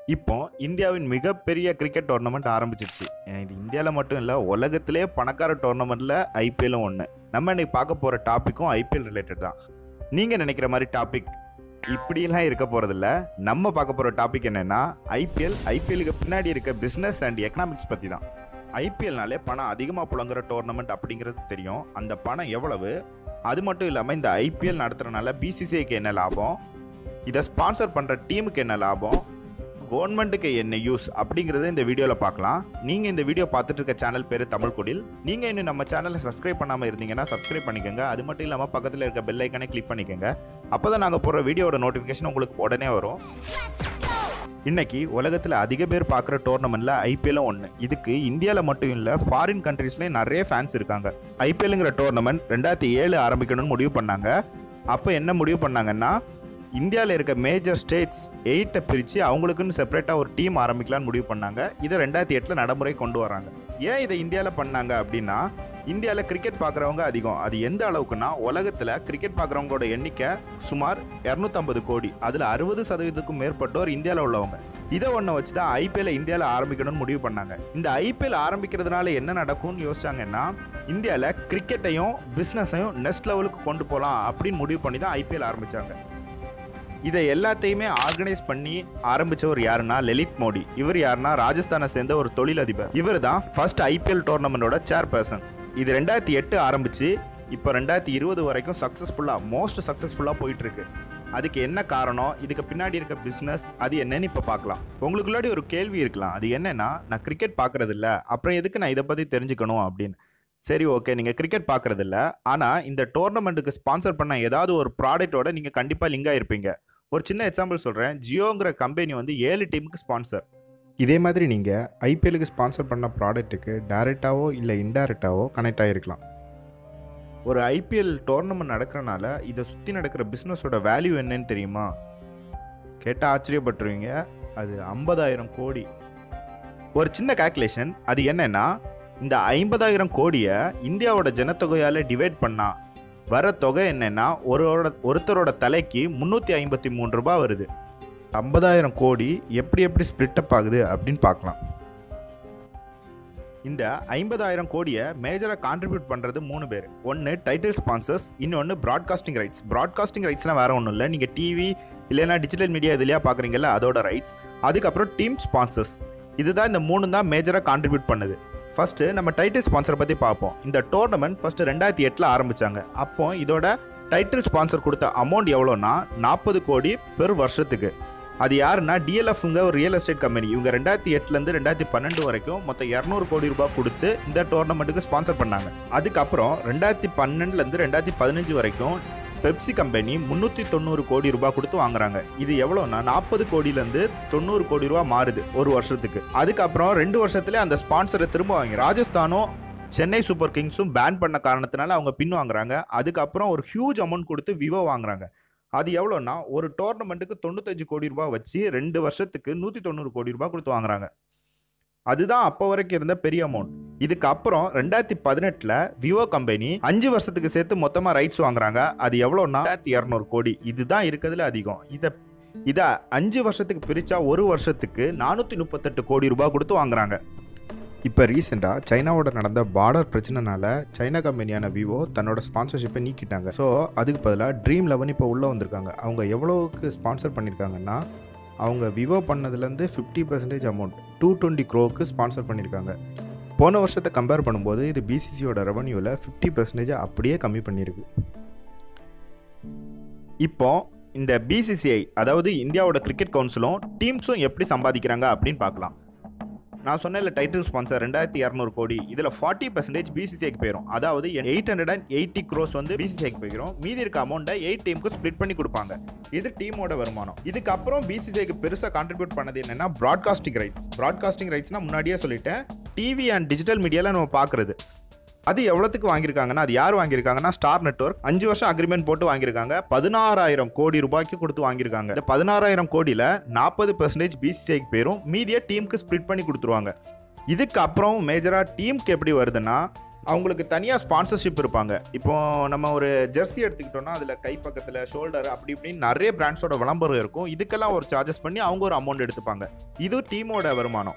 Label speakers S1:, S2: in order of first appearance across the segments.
S1: இப்போ இந்தியாவின் மிகப்பெரிய கிரிக்கெட் டோர்னமெண்ட் ஆரம்பிச்சிருச்சு அஹ் இது இந்தியாவில் மட்டும் இல்லை உலகத்திலே பணக்கார டோர்னமெண்ட்டில் ஐபிஎல்லும் ஒன்று நம்ம இன்னைக்கு பார்க்க போகிற டாப்பிக்கும் ஐபிஎல் ரிலேட்டட் தான் நீங்கள் நினைக்கிற மாதிரி டாபிக் இப்படியெல்லாம் இருக்க போகிறதில்ல நம்ம பார்க்க போகிற டாபிக் என்னென்னா ஐபிஎல் ஐபிஎலுக்கு பின்னாடி இருக்க பிஸ்னஸ் அண்ட் எக்கனாமிக்ஸ் பற்றி தான் ஐபிஎல்னாலே பணம் அதிகமாக புழங்குற டோர்னமெண்ட் அப்படிங்கிறது தெரியும் அந்த பணம் எவ்வளவு அது மட்டும் இல்லாமல் இந்த ஐபிஎல் நடத்துறதுனால பிசிசிஐக்கு என்ன லாபம் இதை ஸ்பான்சர் பண்ணுற டீமுக்கு என்ன லாபம் கவர்மெண்ட்டுக்கு என்ன யூஸ் அப்படிங்கிறத இந்த வீடியோவில் பார்க்கலாம் நீங்கள் இந்த வீடியோ பார்த்துட்டு இருக்க சேனல் பேர் தமிழ் குடில் நீங்கள் இன்னும் நம்ம சேனலை சப்ஸ்கிரைப் பண்ணாமல் இருந்தீங்கன்னா சப்ஸ்கிரைப் பண்ணிக்கோங்க அது மட்டும் இல்லாமல் பக்கத்தில் இருக்க பெல் ஐக்கானே கிளிக் பண்ணிக்கோங்க அப்போ தான் நாங்கள் போடுற வீடியோட நோட்டிஃபிகேஷன் உங்களுக்கு உடனே வரும் இன்னைக்கு உலகத்தில் அதிக பேர் பார்க்குற டோர்னமெண்ட்டில் ஐபிஎல்லும் ஒன்று இதுக்கு இந்தியாவில் மட்டும் இல்லை ஃபாரின் கண்ட்ரீஸ்லேயும் நிறைய ஃபேன்ஸ் இருக்காங்க ஐபிஎல்ங்கிற டோர்னமெண்ட் ரெண்டாயிரத்தி ஏழு ஆரம்பிக்கணும்னு முடிவு பண்ணாங்க அப்போ என்ன முடிவு பண்ணாங்கன்னா இந்தியாவில் இருக்க மேஜர் ஸ்டேட்ஸ் எயிட்டை பிரித்து அவங்களுக்குன்னு செப்பரேட்டாக ஒரு டீம் ஆரம்பிக்கலாம்னு முடிவு பண்ணாங்க இதை ரெண்டாயிரத்தி எட்டில் நடைமுறை கொண்டு வராங்க ஏன் இதை இந்தியாவில் பண்ணாங்க அப்படின்னா இந்தியாவில் கிரிக்கெட் பார்க்குறவங்க அதிகம் அது எந்த அளவுக்குன்னா உலகத்தில் கிரிக்கெட் பார்க்குறவங்களோட எண்ணிக்கை சுமார் இரநூத்தம்பது கோடி அதில் அறுபது சதவீதத்துக்கும் மேற்பட்டோர் இந்தியாவில் உள்ளவங்க இதை ஒன்று வச்சு தான் ஐபிஎல் இந்தியாவில் ஆரம்பிக்கணும்னு முடிவு பண்ணாங்க இந்த ஐபிஎல் ஆரம்பிக்கிறதுனால என்ன நடக்கும்னு யோசிச்சாங்கன்னா இந்தியாவில் கிரிக்கெட்டையும் பிஸ்னஸையும் நெக்ஸ்ட் லெவலுக்கு கொண்டு போகலாம் அப்படின்னு முடிவு பண்ணி தான் ஐபிஎல் ஆரம்பித்தாங்க இதை எல்லாத்தையுமே ஆர்கனைஸ் பண்ணி ஆரம்பிச்சவர் யாருன்னா லலித் மோடி இவர் யாருன்னா ராஜஸ்தானை சேர்ந்த ஒரு தொழிலதிபர் இவர் தான் ஃபர்ஸ்ட் ஐபிஎல் டோர்னமெண்டோட சேர்பர்சன் இது ரெண்டாயிரத்தி எட்டு ஆரம்பிச்சு இப்போ ரெண்டாயிரத்தி இருபது வரைக்கும் சக்ஸஸ்ஃபுல்லாக மோஸ்ட் சக்ஸஸ்ஃபுல்லாக போயிட்டு இருக்கு அதுக்கு என்ன காரணம் இதுக்கு பின்னாடி இருக்க பிஸ்னஸ் அது என்னன்னு இப்போ பார்க்கலாம் உங்களுக்குள்ளாடி ஒரு கேள்வி இருக்கலாம் அது என்னன்னா நான் கிரிக்கெட் பார்க்கறது இல்ல அப்புறம் எதுக்கு நான் இதை பற்றி தெரிஞ்சுக்கணும் அப்படின்னு சரி ஓகே நீங்கள் கிரிக்கெட் பார்க்கறது இல்ல ஆனால் இந்த டோர்னமெண்ட்டுக்கு ஸ்பான்சர் பண்ண ஏதாவது ஒரு ப்ராடக்ட்டோட நீங்கள் கண்டிப்பாக லிங்க் ஆயிருப்பீங்க ஒரு சின்ன எக்ஸாம்பிள் சொல்கிறேன் ஜியோங்கிற கம்பெனி வந்து ஏழு டீமுக்கு ஸ்பான்சர் இதே மாதிரி நீங்கள் ஐபிஎலுக்கு ஸ்பான்சர் பண்ண ப்ராடக்ட்டுக்கு டைரெக்டாவோ இல்லை இன்டைரக்டாவோ கனெக்ட் ஆகிருக்கலாம் ஒரு ஐபிஎல் டோர்னமெண்ட் நடக்கிறனால இதை சுற்றி நடக்கிற பிஸ்னஸோட வேல்யூ என்னன்னு தெரியுமா கேட்டால் ஆச்சரியப்பட்டுருவீங்க அது ஐம்பதாயிரம் கோடி ஒரு சின்ன கால்குலேஷன் அது என்னன்னா இந்த ஐம்பதாயிரம் கோடியை இந்தியாவோட ஜனத்தொகையால் டிவைட் பண்ணா வர தொகை என்னன்னா ஒருவரோட ஒருத்தரோட தலைக்கு முந்நூற்றி ஐம்பத்தி மூணு ரூபாய் வருது ஐம்பதாயிரம் கோடி எப்படி எப்படி ஸ்ப்ளிட் அப் ஆகுது அப்படின்னு பார்க்கலாம் இந்த ஐம்பதாயிரம் கோடியை மேஜராக கான்ட்ரிபியூட் பண்ணுறது மூணு பேர் ஒன்று டைட்டில் ஸ்பான்சர்ஸ் இன்னொன்று ப்ராட்காஸ்டிங் ரைட்ஸ் ப்ராட்காஸ்டிங் ரைட்ஸ்னால் வேற ஒன்றும் இல்லை நீங்கள் டிவி இல்லைன்னா டிஜிட்டல் மீடியா இதுலையா பார்க்குறீங்கல்ல அதோட ரைட்ஸ் அதுக்கப்புறம் டீம் ஸ்பான்சர்ஸ் இதுதான் இந்த மூணு தான் மேஜராக கான்ட்ரிபியூட் பண்ணுது ஃபர்ஸ்ட் நம்ம டைட்டில் ஸ்பான்சரை பற்றி பார்ப்போம் இந்த டோர்னமெண்ட் ஃபர்ஸ்ட் ரெண்டாயிரத்தி எட்டில் ஆரம்பிச்சாங்க அப்போ இதோட டைட்டில் ஸ்பான்சர் கொடுத்த அமௌண்ட் எவ்வளோனா நாற்பது கோடி பெர் வருஷத்துக்கு அது யாருன்னா டிஎல்எஃப்ங்க ஒரு ரியல் எஸ்டேட் கம்பெனி இவங்க ரெண்டாயிரத்தி எட்டுலேருந்து ரெண்டாயிரத்தி பன்னெண்டு வரைக்கும் மொத்தம் இரநூறு கோடி ரூபாய் கொடுத்து இந்த டோர்னமெண்ட்டுக்கு ஸ்பான்சர் பண்ணாங்க அதுக்கப்புறம் ரெண்டாயிரத்தி பன்னெண்டுலேருந்து ரெண்டாயிரத்தி பதினஞ்சு வரைக்கும் பெப்சி கம்பெனி முந்நூற்றி தொண்ணூறு கோடி ரூபாய் கொடுத்து வாங்குறாங்க இது எவ்வளோனா நாற்பது கோடியிலேருந்து தொண்ணூறு கோடி ரூபாய் மாறுது ஒரு வருஷத்துக்கு அதுக்கப்புறம் ரெண்டு வருஷத்துல அந்த ஸ்பான்சரை திரும்ப வாங்கி ராஜஸ்தானும் சென்னை சூப்பர் கிங்ஸும் பேன் பண்ண காரணத்தினால அவங்க பின் வாங்குறாங்க அதுக்கப்புறம் ஒரு ஹியூஜ் அமௌண்ட் கொடுத்து விவோ வாங்குறாங்க அது எவ்வளோன்னா ஒரு டோர்னமெண்ட்டுக்கு தொண்ணூத்தஞ்சு கோடி ரூபாய் வச்சு ரெண்டு வருஷத்துக்கு நூற்றி தொண்ணூறு கோடி ரூபாய் கொடுத்து வாங்குறாங்க அதுதான் அப்போ வரைக்கும் இருந்த பெரிய அமௌண்ட் இதுக்கப்புறம் ரெண்டாயிரத்தி பதினெட்டில் விவோ கம்பெனி அஞ்சு வருஷத்துக்கு சேர்த்து மொத்தமாக ரைட்ஸ் வாங்குறாங்க அது எவ்வளோன்னா ரெண்டாயிரத்தி இரநூறு கோடி இதுதான் இருக்கிறதுல அதிகம் இதை இதை அஞ்சு வருஷத்துக்கு பிரித்தா ஒரு வருஷத்துக்கு நானூற்றி முப்பத்தெட்டு கோடி ரூபாய் கொடுத்து வாங்குறாங்க இப்போ ரீசெண்டாக சைனாவோட நடந்த பார்டர் பிரச்சனைனால சைனா கம்பெனியான விவோ தன்னோட ஸ்பான்சர்ஷிப்பை நீக்கிட்டாங்க ஸோ அதுக்கு பதிலாக ட்ரீம் லெவன் இப்போ உள்ளே வந்திருக்காங்க அவங்க எவ்வளோவுக்கு ஸ்பான்சர் பண்ணியிருக்காங்கன்னா அவங்க விவோ பண்ணதுலேருந்து fifty percentage amount two twenty க்ரோவுக்கு ஸ்பான்சர் பண்ணியிருக்காங்க போன வருஷத்தை கம்பேர் பண்ணும்போது இது பிசிசியோட ரெவன்யூவில் ஃபிஃப்டி பர்சன்டேஜ் அப்படியே கம்மி பண்ணியிருக்கு இப்போ இந்த பிசிசிஐ அதாவது இந்தியாவோட கிரிக்கெட் கவுன்சிலும் டீம்ஸும் எப்படி சம்பாதிக்கிறாங்க அப்படின்னு பார்க்கலாம் நான் சொன்னேன்ல டைட்டில் ஸ்பான்சர் ரெண்டாயிரத்தி இரநூறு கோடி இதில் ஃபார்ட்டி பர்சன்டேஜ் பிசிசிஐக்கு போயிடும் அதாவது eight hundred and eighty crores வந்து பிசிசிஐக்கு போயிடும் மீதி இருக்க அமௌண்ட்டை எயிட் டீமுக்கு ஸ்ப்ளிட் பண்ணி கொடுப்பாங்க இது டீமோட வருமானம் இதுக்கப்புறம் பிசிசிஐக்கு பெருசாக கான்ட்ரிபியூட் பண்ணது என்னன்னா ப்ராட்காஸ்டிங் ரைட்ஸ் ப்ராட்காஸ்டிங் ரைட்ஸ்னா முன்னாடியே சொல்லிட்டேன் டிவி அண்ட் டிஜிட்டல் மீடியாவில் நம்ம பார்க்குறது அது எவ்வளோத்துக்கு வாங்கியிருக்காங்கன்னா அது யார் வாங்கியிருக்காங்கன்னா ஸ்டார் நெட்வொர்க் அஞ்சு வருஷம் அக்ரிமெண்ட் போட்டு வாங்கியிருக்காங்க பதினாறாயிரம் கோடி ரூபாய்க்கு கொடுத்து வாங்கியிருக்காங்க இந்த பதினாறாயிரம் கோடியில் நாற்பது பெர்சன்டேஜ் பிசிசிஐக்கு பேரும் மீதியை டீமுக்கு ஸ்ப்ளிட் பண்ணி கொடுத்துருவாங்க இதுக்கு அப்புறம் மேஜராக டீமுக்கு எப்படி வருதுன்னா அவங்களுக்கு தனியாக ஸ்பான்சர்ஷிப் இருப்பாங்க இப்போ நம்ம ஒரு ஜெர்சி எடுத்துக்கிட்டோம்னா அதில் கை பக்கத்தில் ஷோல்டர் அப்படி இப்படின்னு நிறைய பிராண்ட்ஸோட விளம்பரம் இருக்கும் இதுக்கெல்லாம் ஒரு சார்ஜஸ் பண்ணி அவங்க ஒரு அமௌண்ட் எடுத்துப்பாங்க இது டீமோட வருமானம்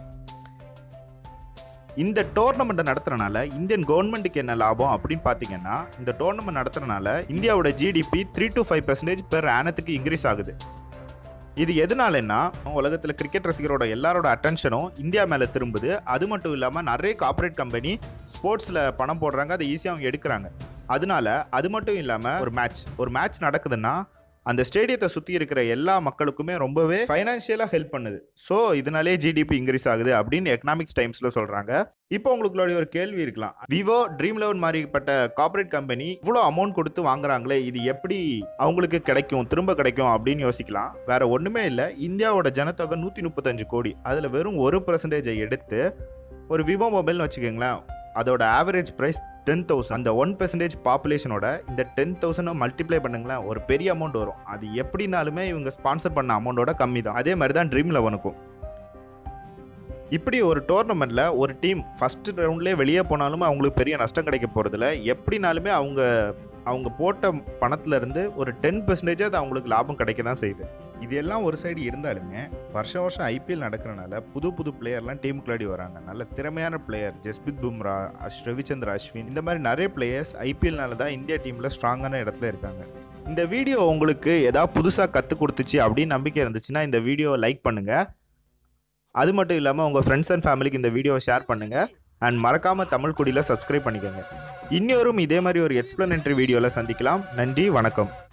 S1: இந்த டோர்னமெண்ட்டை நடத்துறனால இந்தியன் கவர்மெண்ட்டுக்கு என்ன லாபம் அப்படின்னு பார்த்தீங்கன்னா இந்த டோர்னமெண்ட் நடத்துறனால இந்தியாவோட GDP three to five percentage per ஆனத்துக்கு இன்க்ரீஸ் ஆகுது இது எதனாலன்னா உலகத்தில் கிரிக்கெட் ரசிகரோட எல்லாரோட அட்டென்ஷனும் இந்தியா மேலே திரும்புது அது மட்டும் இல்லாமல் நிறைய கார்ப்பரேட் கம்பெனி ஸ்போர்ட்ஸில் பணம் போடுறாங்க அதை ஈஸியாக அவங்க எடுக்கிறாங்க அதனால அது மட்டும் இல்லாமல் ஒரு மேட்ச் ஒரு மேட்ச் நடக்குதுன்னா அந்த ஸ்டேடியத்தை சுற்றி இருக்கிற எல்லா மக்களுக்குமே ரொம்பவே ஃபைனான்ஷியலாக ஹெல்ப் பண்ணுது ஸோ இதனாலே ஜிடிபி இன்க்ரீஸ் ஆகுது அப்படின்னு எக்கனாமிக்ஸ் டைம்ஸில் சொல்கிறாங்க இப்போ உங்களுக்குள்ள ஒரு கேள்வி இருக்கலாம் விவோ ட்ரீம் லெவன் மாதிரிப்பட்ட கார்ப்பரேட் கம்பெனி இவ்வளோ அமௌண்ட் கொடுத்து வாங்குறாங்களே இது எப்படி அவங்களுக்கு கிடைக்கும் திரும்ப கிடைக்கும் அப்படின்னு யோசிக்கலாம் வேற ஒன்றுமே இல்லை இந்தியாவோட ஜனத்தொகை நூற்றி முப்பத்தஞ்சு கோடி அதில் வெறும் ஒரு பர்சன்டேஜை எடுத்து ஒரு விவோ மொபைல்னு வச்சுக்கோங்களேன் அதோட ஆவரேஜ் ப்ரைஸ் டென் தௌசண்ட் அந்த ஒன் பெர்சன்டேஜ் பாப்புலேஷனோட இந்த டென் தௌசண்ட் மல்டிப்ளை பண்ணுங்களேன் ஒரு பெரிய அமௌண்ட் வரும் அது எப்படினாலுமே இவங்க ஸ்பான்சர் பண்ண அமௌண்டோட கம்மி தான் அதே மாதிரி தான் ட்ரீம் லெவனுக்கும் இப்படி ஒரு டோர்னமெண்ட்டில் ஒரு டீம் ஃபஸ்ட் ரவுண்ட்லேயே வெளியே போனாலுமே அவங்களுக்கு பெரிய நஷ்டம் கிடைக்க போகிறதில்ல எப்படினாலுமே அவங்க அவங்க போட்ட பணத்துல இருந்து ஒரு டென் பெர்சன்டேஜ் அது அவங்களுக்கு லாபம் கிடைக்க தான் செய்யுது இது எல்லாம் ஒரு சைடு இருந்தாலுமே வருஷம் வருஷம் ஐபிஎல் நடக்கிறனால புது புது பிளேயர்லாம் டீமுக்குள்ளாடி வராங்க நல்ல திறமையான பிளேயர் ஜஸ்பித் பும்ரா அஷ் ரவிச்சந்திர அஸ்வின் இந்த மாதிரி நிறைய பிளேயர்ஸ் ஐபிஎல்னால தான் இந்தியா டீமில் ஸ்ட்ராங்கான இடத்துல இருக்காங்க இந்த வீடியோ உங்களுக்கு ஏதாவது புதுசாக கற்றுக் கொடுத்துச்சு அப்படின்னு நம்பிக்கை இருந்துச்சுன்னா இந்த வீடியோவை லைக் பண்ணுங்கள் அது மட்டும் இல்லாமல் உங்கள் ஃப்ரெண்ட்ஸ் அண்ட் ஃபேமிலிக்கு இந்த வீடியோவை ஷேர் பண்ணுங்கள் அண்ட் மறக்காமல் தமிழ் குடியில் சப்ஸ்கிரைப் பண்ணிக்கோங்க இன்னொரும் இதே மாதிரி ஒரு எக்ஸ்பிளனேட்டரி வீடியோவில் சந்திக்கலாம் நன்றி வணக்கம்